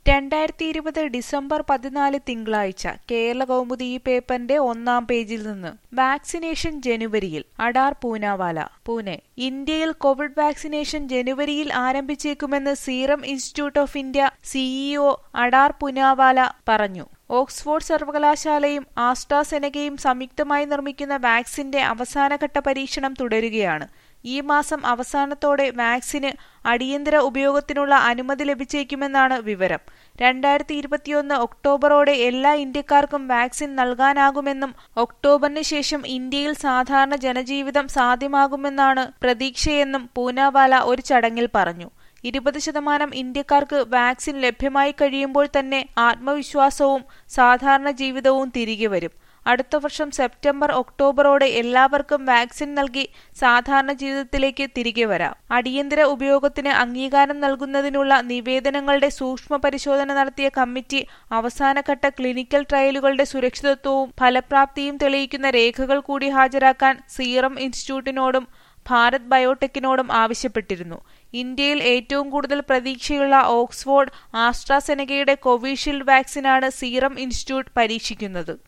രണ്ടായിരത്തി ഇരുപത് ഡിസംബർ പതിനാല് തിങ്കളാഴ്ച കേരള കൗമുദി ഈ പേപ്പറിന്റെ ഒന്നാം പേജിൽ നിന്ന് വാക്സിനേഷൻ ജനുവരിയിൽ അഡാർ പൂനാവാല പൂനെ ഇന്ത്യയിൽ കോവിഡ് വാക്സിനേഷൻ ജനുവരിയിൽ ആരംഭിച്ചേക്കുമെന്ന് Serum institute of India CEO Adar Poonawalla പറഞ്ഞു ഓക്സ്ഫോർഡ് സർവകലാശാലയും ആസ്ട്രാസെനകയും സംയുക്തമായി നിർമ്മിക്കുന്ന വാക്സിന്റെ അവസാനഘട്ട പരീക്ഷണം തുടരുകയാണ് ഈ മാസം അവസാനത്തോടെ വാക്സിന് അടിയന്തര ഉപയോഗത്തിനുള്ള അനുമതി ലഭിച്ചേക്കുമെന്നാണ് വിവരം രണ്ടായിരത്തി ഇരുപത്തിയൊന്ന് ഒക്ടോബറോടെ എല്ലാ ഇന്ത്യക്കാർക്കും വാക്സിൻ നൽകാനാകുമെന്നും ഒക്ടോബറിന് ശേഷം ഇന്ത്യയിൽ സാധാരണ ജനജീവിതം സാധ്യമാകുമെന്നാണ് പ്രതീക്ഷയെന്നും പൂനാവാല ഒരു ചടങ്ങിൽ പറഞ്ഞു ഇരുപത് ശതമാനം ഇന്ത്യക്കാർക്ക് വാക്സിൻ ലഭ്യമായി കഴിയുമ്പോൾ തന്നെ ആത്മവിശ്വാസവും സാധാരണ ജീവിതവും തിരികെ വരും അടുത്ത വർഷം സെപ്റ്റംബർ ഒക്ടോബറോടെ എല്ലാവർക്കും വാക്സിൻ നൽകി സാധാരണ ജീവിതത്തിലേക്ക് തിരികെ വരാം അടിയന്തര ഉപയോഗത്തിന് അംഗീകാരം നൽകുന്നതിനുള്ള നിവേദനങ്ങളുടെ സൂക്ഷ്മ പരിശോധന നടത്തിയ കമ്മിറ്റി അവസാനഘട്ട ക്ലിനിക്കൽ ട്രയലുകളുടെ സുരക്ഷിതത്വവും ഫലപ്രാപ്തിയും തെളിയിക്കുന്ന രേഖകൾ കൂടി ഹാജരാക്കാൻ സീറം ഇൻസ്റ്റിറ്റ്യൂട്ടിനോടും ഭാരത് ബയോടെക്കിനോടും ആവശ്യപ്പെട്ടിരുന്നു ഇന്ത്യയിൽ ഏറ്റവും കൂടുതൽ പ്രതീക്ഷയുള്ള ഓക്സ്ഫോർഡ് ആസ്ട്രാസെനകയുടെ കോവിഷീൽഡ് വാക്സിനാണ് സീറം ഇൻസ്റ്റിറ്റ്യൂട്ട് പരീക്ഷിക്കുന്നത്